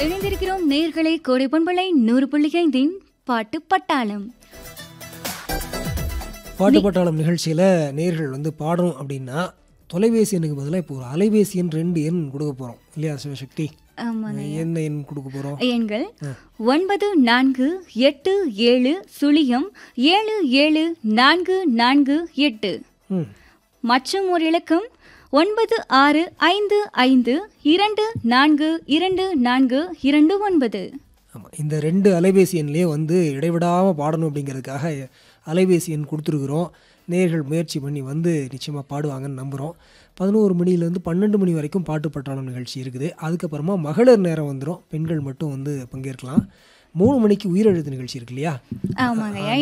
இணைந்திருக்கிறோம் நேர்களை கோடை பண்பலை நூறு புள்ளி ஐந்தின் பாட்டு பட்டாளம் பாட்டு பட்டாளம் நிகழ்ச்சியில் நேர்கள் வந்து பாடணும் அப்படின்னா தொலைபேசி எண்ணுக்கு பதிலாக இப்போ ஒரு அலைபேசி எண் ரெண்டு எண் கொடுக்க போகிறோம் இல்லையா சிவசக்தி ஆமாங்க என்ன எண் கொடுக்க போகிறோம் எண்கள் ஒன்பது நான்கு எட்டு ஏழு சுழியம் ஏழு ஏழு நான்கு நான்கு எட்டு ம் மற்றும் ஒரு இலக்கம் ஒன்பது ஆறு ஐந்து ஐந்து இரண்டு நான்கு இரண்டு நான்கு இரண்டு ஒன்பது ஆமாம் இந்த ரெண்டு அலைபேசி எண்லேயே வந்து இடைவிடாமல் பாடணும் அப்படிங்கிறதுக்காக அலைபேசி எண் கொடுத்துருக்குறோம் நேர்கள் முயற்சி பண்ணி வந்து நிச்சயமாக பாடுவாங்கன்னு நம்புகிறோம் பதினோரு மணிலேருந்து பன்னெண்டு மணி வரைக்கும் பாட்டு பட்டாளம் நிகழ்ச்சி இருக்குது அதுக்கப்புறமா மகளிர் நேரம் வந்துடும் பெண்கள் மட்டும் வந்து பங்கேற்கலாம் மூணு மணிக்கு உயிரெழுத்து நிகழ்ச்சி இருக்கு இல்லையா ஆமாங்க